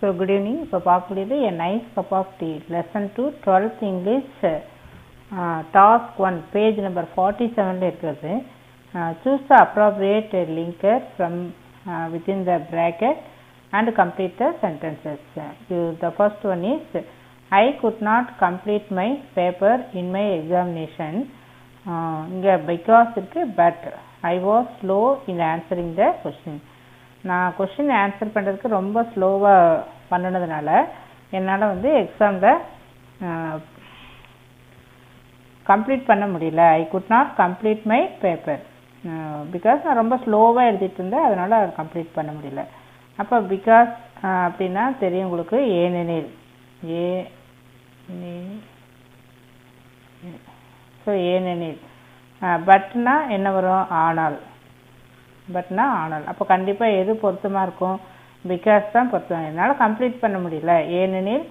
so good evening இப்போ பார்க்கக்கூடியது a nice cup of tea lesson two twelfth English task one page number forty செவனில் இருக்கிறது choose the appropriate linker from within the bracket and complete the sentences the first one is I could not complete my paper in my examination இங்கே because இருக்கு but I was slow in answering the question நான் question answer பண்ணுறதுக்கு ரொம்ப ஸ்லோவாக பண்ணினதுனால என்னால் வந்து எக்ஸாமில் complete பண்ண முடியல I could not complete my paper because நான் ரொம்ப ஸ்லோவாக எழுதிட்டு இருந்தேன் அதனால் கம்ப்ளீட் பண்ண முடியல அப்போ பிகாஸ் அப்படின்னா தெரியும் உங்களுக்கு ஏனெனில் ஏ ஸோ ஏனெனில் பட்னா என்ன வரும் ஆனால் பட்னா ஆனால் அப்போ கண்டிப்பாக எது பொருத்தமாக இருக்கும் பிகாஸ் தான் பொருத்தம் என்னால் கம்ப்ளீட் பண்ண முடியல ஏனெனில்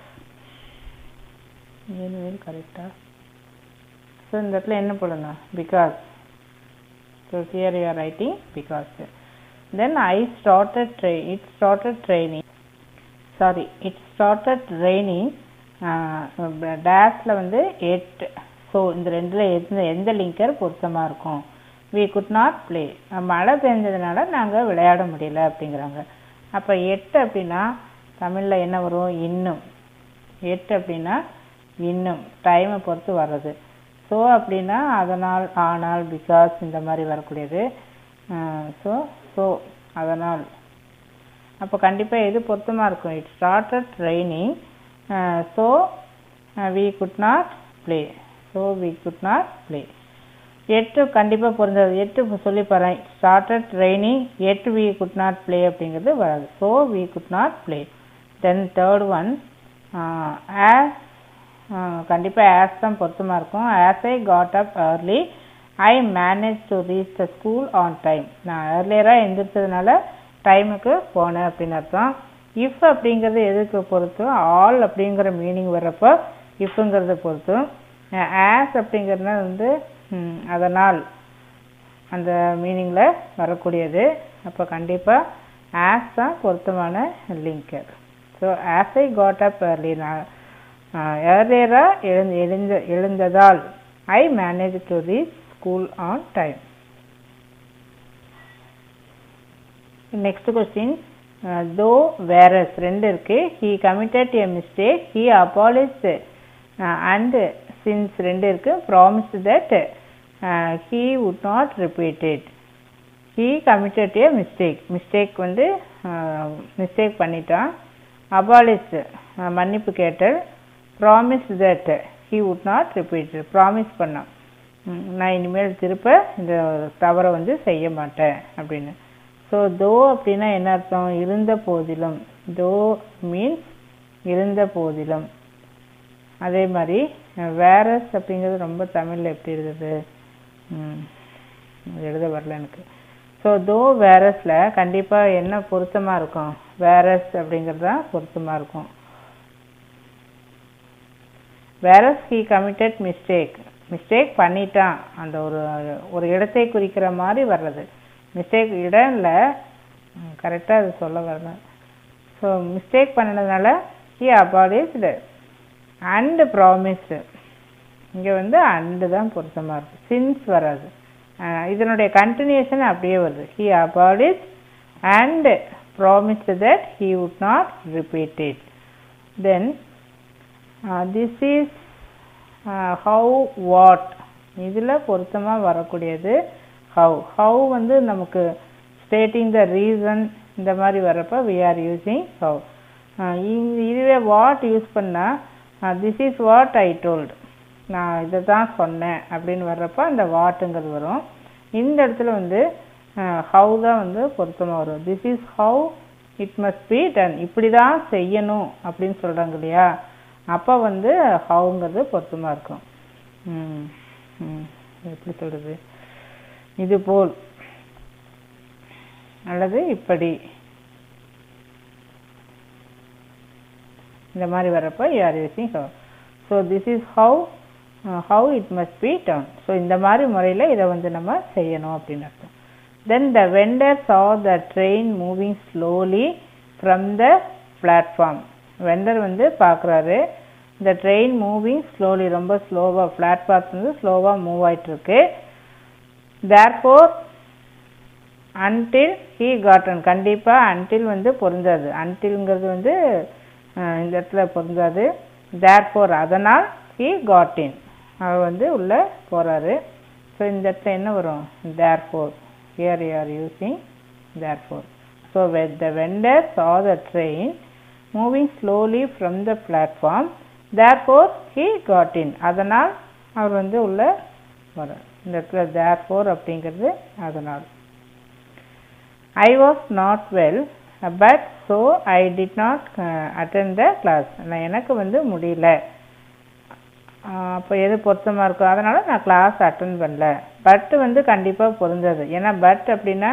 ஏனெனில் கரெக்டாக ஸோ இந்த இடத்துல என்ன போடணும் because so here you are writing because then I started try it started training sorry it started training டேஸில் வந்து எட் ஸோ இந்த ரெண்டில் எந்த எந்த லிங்கர் பொருத்தமாக இருக்கும் வி குட் நாட் ப்ளே மழை பெஞ்சதுனால நாங்கள் விளையாட முடியல அப்படிங்கிறாங்க அப்போ எட்டு அப்படின்னா தமிழில் என்ன வரும் இன்னும் எட்டு அப்படின்னா இன்னும் டைமை பொறுத்து வர்றது ஸோ அப்படின்னா அதனால் ஆனால் பிகாஸ் இந்த மாதிரி வரக்கூடியது ஸோ ஸோ அதனால் அப்போ கண்டிப்பாக எது பொருத்தமாக இருக்கும் it started training so we could not play so we could not play எட்டு கண்டிப்பாக பொருந்தது எட்டு சொல்லி பாறேன் ஸ்டார்டட் ட்ரைனிங் எட்டு வி குட் நாட் ப்ளே அப்படிங்கிறது வராது so we could not play then third one as கண்டிப்பாக ஆஸ் தான் பொருத்தமாக இருக்கும் as I got up early I manage to reach the school on time நான் ஏர்லியராக எந்திரிச்சதுனால டைமுக்கு போனேன் அப்படின்னு அர்த்தம் இஃப் அப்படிங்கிறது எதுக்கு பொறுத்தும் ஆல் அப்படிங்கிற மீனிங் வர்றப்போ இஃப்ங்கிறத பொறுத்தும் ஆஸ் அப்படிங்கிறது வந்து அதனால் அந்த மீனிங்கில் வரக்கூடியது அப்போ கண்டிப்பாக ஆஸ் தான் பொருத்தமான linker so as I got up early நான் ஏர்லியராக எழுந்து எழுந்த எழுந்ததால் I manage to reach school on time next question though whereas ரெண்டு இருக்கு he committed a mistake he apologise and since ரெண்டு இருக்கு promise that he would not repeat it he committed a mistake mistake வந்து mistake பண்ணிட்டான் apologise மன்னிப்பு கேட்டல் promise that he would not repeat promise பண்ணான் நான் இனிமேல் திருப்ப இந்த தவறை வந்து செய்ய மாட்டேன் அப்படின்னு ஸோ தோ அப்படின்னா என்ன அர்த்தம் இருந்த போதிலும் தோ மீன்ஸ் இருந்த போதிலும் அதே மாதிரி வேரஸ் அப்படிங்கிறது ரொம்ப தமிழில் எப்படி இருக்குது எழுத வரல எனக்கு ஸோ தோ வேரஸில் கண்டிப்பாக என்ன பொருத்தமாக இருக்கும் வேரஸ் அப்படிங்கிறது தான் பொருத்தமாக இருக்கும் whereas he committed mistake mistake பண்ணிட்டான் அந்த ஒரு ஒரு இடத்தை குறிக்கிற மாதிரி வர்றது மிஸ்டேக் இடம் இல்லை கரெக்டாக அது சொல்ல வரல ஸோ மிஸ்டேக் பண்ணினதுனால ஹி அபாலிஸ்டு அண்டு ப்ராமிஸ்டு இங்கே வந்து அண்டு தான் பொருத்தமாக இருக்கும் சின்ஸ் வராது இதனுடைய கண்டினியூஷன் அப்படியே வருது he apologise and promised that he would not repeat it then this is how what இதில் பொருத்தமாக வரக்கூடியது ஹவு ஹவு வந்து நமக்கு ஸ்டேட்டிங் த ரீசன் இந்த மாதிரி வரப்போ வி ஆர் யூஸிங் ஹவு இதுவே வாட் யூஸ் பண்ணால் this is what I told நான் இதை தான் சொன்னேன் அப்படின்னு வர்றப்போ அந்த வாட்டுங்கிறது வரும் இந்த இடத்துல வந்து ஹவு தான் வந்து பொருத்தமாக வரும் this is how it must be done இப்படி தான் செய்யணும் அப்படின்னு சொல்கிறாங்க இல்லையா அப்போ வந்து ஹவுங்கிறது பொருத்தமாக இருக்கும் எப்படி சொல்கிறது இது போல் அல்லது இப்படி இந்த மாதிரி வரப்போ you are using how so this is how how it must be done so இந்த மாதிரி முறையில் இதை வந்து நம்ம செய்யணும் அப்படின்னு அர்த்தம் then the vendor saw the train moving slowly from the platform vendor வந்து பார்க்குறாரு இந்த ட்ரெயின் மூவிங் ஸ்லோலி ரொம்ப ஸ்லோவாக ஃப்ளாட் பாத் வந்து ஸ்லோவாக மூவ் ஆயிட்டு இருக்கு தேர்ஃபோர் அன்டில் ஹீ காட்டன் கண்டிப்பாக அன்டில் வந்து பொருந்தாது அன்டில்ங்கிறது வந்து அஹ், இந்த இடத்துல பொருந்தாது தேர்ஃபோர் அதனால் ஹீ காட்டின் அவர் வந்து உள்ளே போகிறாரு ஸோ இந்த இடத்துல என்ன வரும் therefore here you are using therefore so when the vendor saw the train moving slowly from the platform therefore he got in அதனால் அவர் வந்து உள்ள வர இந்த இடத்துல therefore அப்படிங்கிறது அதனால் I was not well but so I did not uh, attend the class நான் எனக்கு வந்து முடியல ஆஹ் அப்போ எது பொருத்தமாக இருக்கும் அதனால நான் கிளாஸ் அட்டன் பண்ணல பட் வந்து கண்டிப்பாக பொருந்தது ஏன்னா பட் அப்படின்னா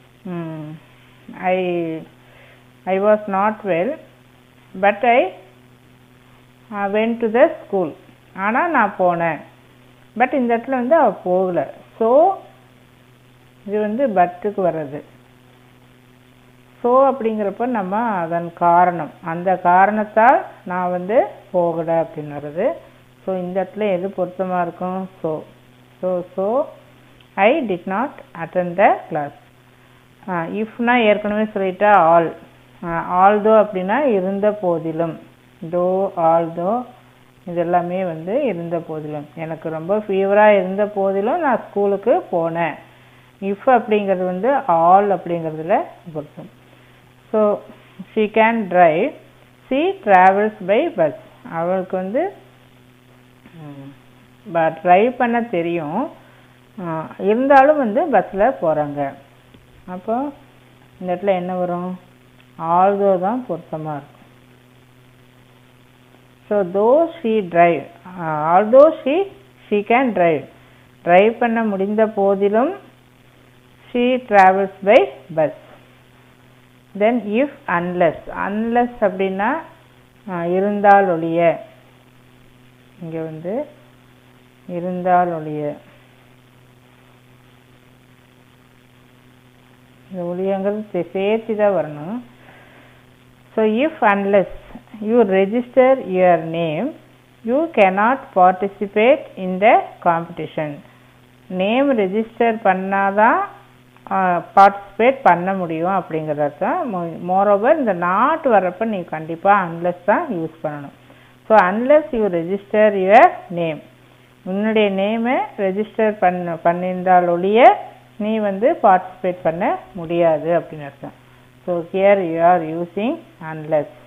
I I was not well but I went to the school ஆனால் நான் போனேன் பட் இந்த இடத்துல வந்து அவ போகல ஸோ இது வந்து பட்டுக்கு வர்றது ஸோ அப்படிங்கிறப்ப நம்ம அதன் காரணம் அந்த காரணத்தால் நான் வந்து போகலை அப்படின்னு வருது ஸோ இந்த இடத்துல எது பொருத்தமாக இருக்கும் so so so I did not attend the class இஃப்னா ஏற்கனவே சொல்லிட்டா ஆல் ஆல்தோ அப்படின்னா இருந்த போதிலும் தோ ஆல்தோ இது எல்லாமே வந்து இருந்த போதிலும் எனக்கு ரொம்ப ஃபீவராக இருந்த போதிலும் நான் ஸ்கூலுக்கு போனேன் இஃப் அப்படிங்கிறது வந்து ஆல் அப்படிங்கிறதுல பொருத்தம் so she can drive she travels by bus அவளுக்கு வந்து ட்ரைவ் பண்ண தெரியும் ஆஹ் இருந்தாலும் வந்து பஸ்ஸில் போகிறாங்க அப்போ இந்த இடத்துல என்ன வரும் ஆல்தோ தான் பொருத்தமாக இருக்கும் so though she drive although she she can drive drive பண்ண முடிந்த போதிலும் she travels by bus then if unless unless அப்படின்னா ஆஹ் இருந்தால் ஒழிய இங்கே வந்து இருந்தால் ஒழிய இந்த ஒழியங்கிறது சேர்த்து தான் வரணும் so if unless you register your name you cannot participate in the competition name register பண்ணாதான் பார்ட்டிசிபேட் பண்ண முடியும் அப்படிங்கிறது தான் மோரோவர் இந்த நாட் வரப்போ நீ கண்டிப்பாக அன்லெஸ் தான் யூஸ் பண்ணணும் so unless you register your name உன்னுடைய நேமை ரெஜிஸ்டர் பண்ண பண்ணியிருந்தால் ஒழிய நீ வந்து பார்ட்டிசிபேட் பண்ண முடியாது அப்படின்னு அர்த்தம் so here you are using unless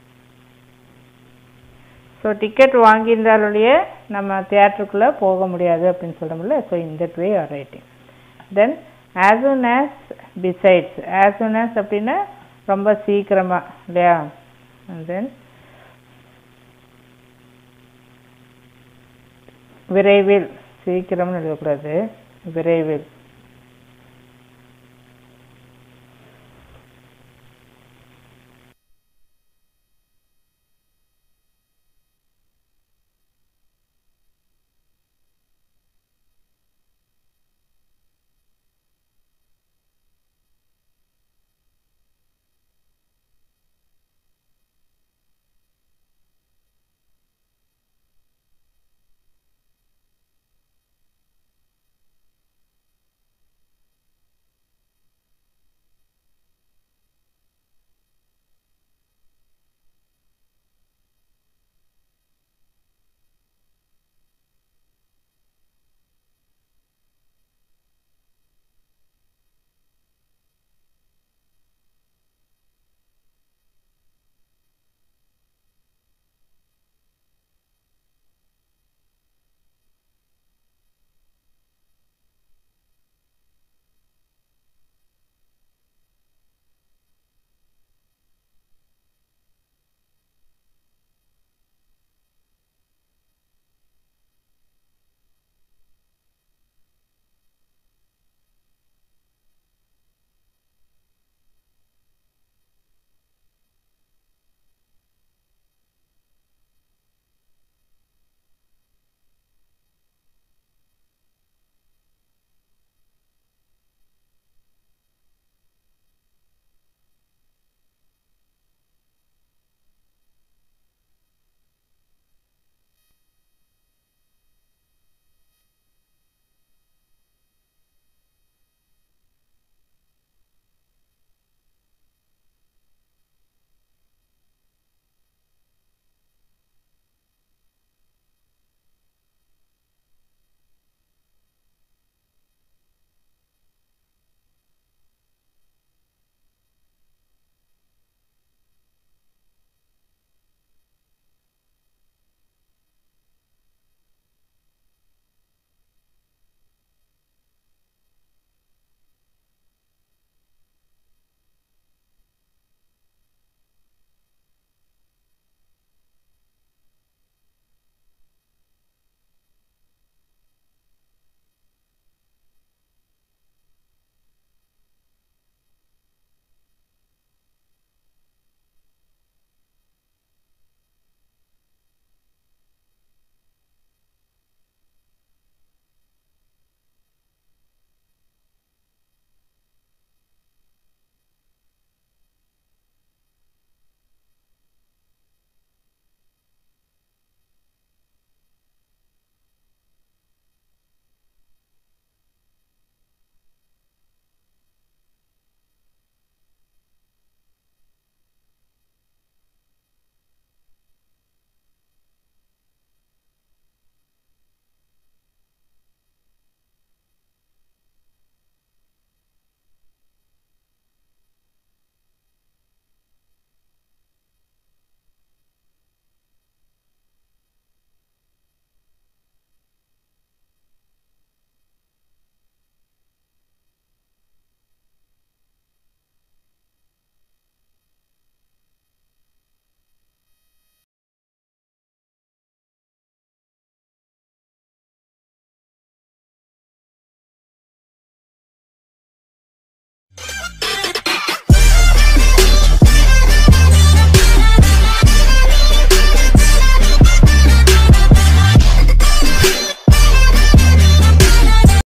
so ticket வாங்கியிருந்தால் ஒழிய நம்ம தியேட்டருக்குள்ளே போக முடியாது அப்படின்னு சொல்கிறோம்ல ஸோ இந்த we are writing then as soon as besides as soon as அப்படின்னா ரொம்ப சீக்கிரமா இல்லையா தென் விரைவில் சீக்கிரம்னு எழுதக்கூடாது விரைவில்